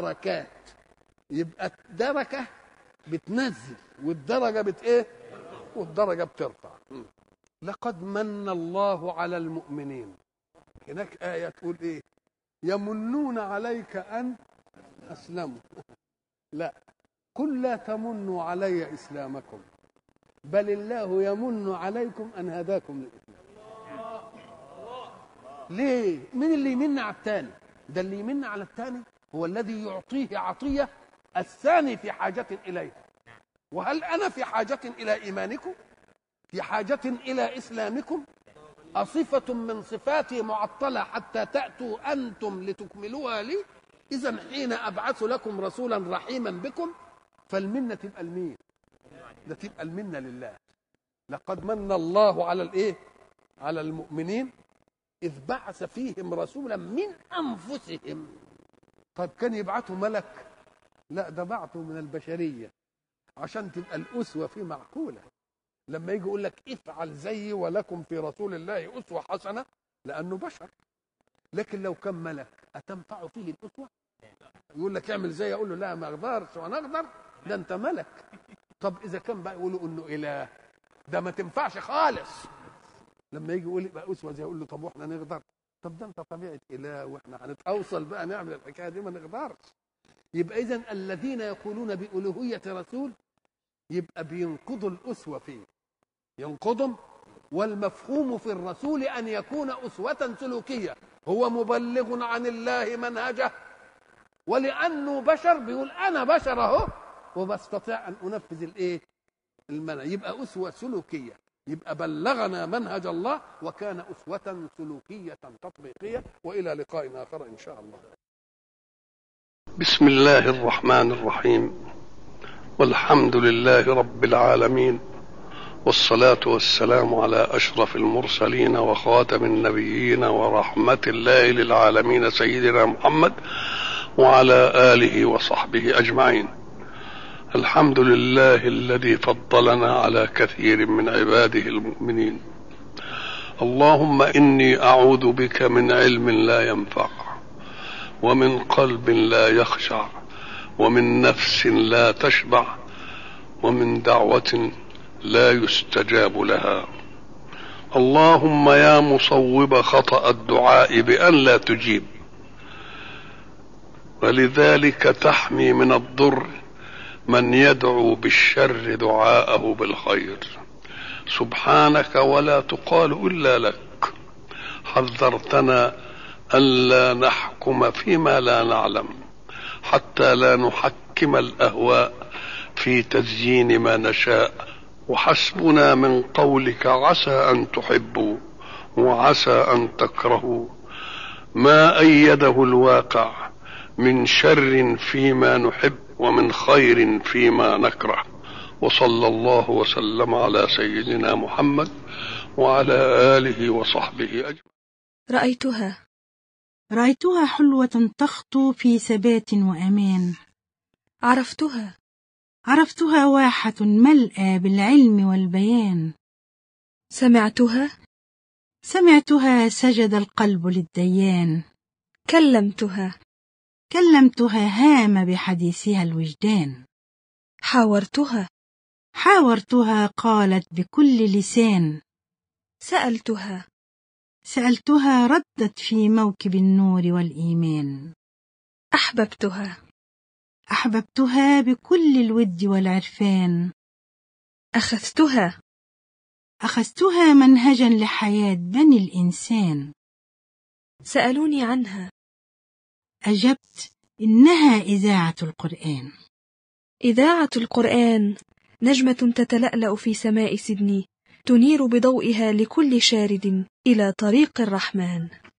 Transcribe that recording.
دركات يبقى الدركة بتنزل والدرجة بت ايه والدرجة بترفع لقد من الله على المؤمنين هناك آية تقول ايه يمنون عليك أن أسلموا لا قل لا تمنوا علي إسلامكم بل الله يمن عليكم أن هداكم للإسلام ليه مين اللي يمن على الثاني ده اللي يمن على الثاني هو الذي يعطيه عطية الثاني في حاجة إليها وهل أنا في حاجة إلى إيمانكم في حاجة إلى إسلامكم أصفة من صفاتي معطلة حتى تأتوا أنتم لتكملوها لي إذا حين أبعث لكم رسولا رحيما بكم فالمنة تبقى المين ده تبقى المنة لله لقد من الله على الإيه على المؤمنين إذ بعث فيهم رسولا من أنفسهم طيب كان يبعثوا ملك لا ده بعثوا من البشرية عشان تبقى الأسوة فيه معقولة لما يجي يقول لك افعل زيي ولكم في رسول الله أسوة حسنة لأنه بشر لكن لو كان ملك أتنفع فيه الأسوة يقول لك اعمل زي أقول له لا ما أقدرش وأنا أقدر ده أنت ملك طب إذا كان بقى يقولوا إنه إله ده ما تنفعش خالص لما يجي يقول يبقى أسوة زي أقول له طب وإحنا نقدر طب ده أنت طبيعة إله وإحنا هنتأوصل بقى نعمل الحكاية دي ما نقدرش يبقى إذا الذين يقولون بألوهية رسول يبقى بينقضوا الأسوة فيه ينقضهم والمفهوم في الرسول أن يكون أسوة سلوكية هو مبلغ عن الله منهجه ولأنه بشر بيقول أنا بشر أهو وبستطيع أن أنفذ الإيه المنهج يبقى أسوة سلوكية يبقى بلغنا منهج الله وكان أسوة سلوكية تطبيقية وإلى لقاء آخر إن شاء الله بسم الله الرحمن الرحيم والحمد لله رب العالمين والصلاة والسلام على أشرف المرسلين وخاتم النبيين ورحمة الله للعالمين سيدنا محمد وعلى آله وصحبه أجمعين الحمد لله الذي فضلنا على كثير من عباده المؤمنين اللهم إني أعوذ بك من علم لا ينفع ومن قلب لا يخشع ومن نفس لا تشبع ومن دعوة لا يستجاب لها اللهم يا مصوب خطأ الدعاء بأن لا تجيب ولذلك تحمي من الضر من يدعو بالشر دعاءه بالخير سبحانك ولا تقال إلا لك حذرتنا ألا نحكم فيما لا نعلم حتى لا نحكم الأهواء في تزيين ما نشاء وحسبنا من قولك عسى أن تحبوا وعسى أن تكرهوا ما أيده الواقع من شر فيما نحب ومن خير فيما نكره وصلى الله وسلم على سيدنا محمد وعلى آله وصحبه أجمعين رأيتها رأيتها حلوة تخطو في ثبات وأمان عرفتها عرفتها واحة ملأى بالعلم والبيان سمعتها سمعتها سجد القلب للديان كلمتها كلمتها هام بحديثها الوجدان حاورتها حاورتها قالت بكل لسان سألتها سألتها ردت في موكب النور والإيمان أحببتها أحببتها بكل الود والعرفان أخذتها أخذتها منهجا لحياة بني الإنسان سألوني عنها أجبت إنها إذاعة القرآن إذاعة القرآن نجمة تتلألأ في سماء سيدني تنير بضوئها لكل شارد إلى طريق الرحمن